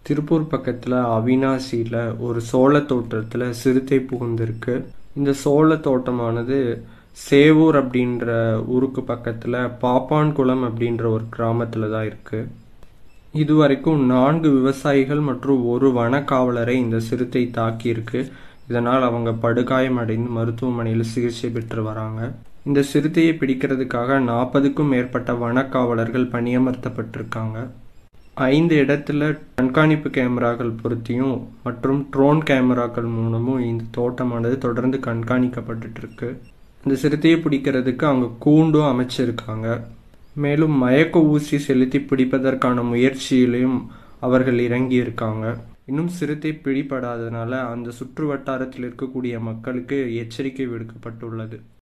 திருப்பூர் பக்கத்தில் அவினாசியில் ஒரு சோள தோட்டத்தில் சிறுத்தை புகுந்திருக்கு இந்த சோள தோட்டமானது சேவூர் அப்படின்ற ஊருக்கு பக்கத்தில் பாப்பான்குளம் அப்படின்ற ஒரு கிராமத்தில் தான் இருக்குது இதுவரைக்கும் நான்கு விவசாயிகள் மற்றும் ஒரு வனக்காவலரை இந்த சிறுத்தை தாக்கியிருக்கு இதனால் அவங்க படுகாயம் அடைந்து மருத்துவமனையில் சிகிச்சை பெற்று வராங்க இந்த சிறுத்தையை பிடிக்கிறதுக்காக நாற்பதுக்கும் மேற்பட்ட வனக்காவலர்கள் பணியமர்த்தப்பட்டிருக்காங்க ஐந்து இடத்துல கண்காணிப்பு கேமராக்கள் பொருத்தியும் மற்றும் ட்ரோன் கேமராக்கள் மூலமும் இந்த தோட்டமானது தொடர்ந்து கண்காணிக்கப்பட்டுட்டு இருக்கு இந்த சிறுத்தையை பிடிக்கிறதுக்கு அவங்க கூண்டும் அமைச்சிருக்காங்க மேலும் மயக்க ஊசி செலுத்தி பிடிப்பதற்கான முயற்சியிலையும் அவர்கள் இறங்கி இருக்காங்க இன்னும் சிறுத்தை பிடிபடாதனால அந்த சுற்று வட்டாரத்தில் இருக்கக்கூடிய மக்களுக்கு எச்சரிக்கை விடுக்கப்பட்டுள்ளது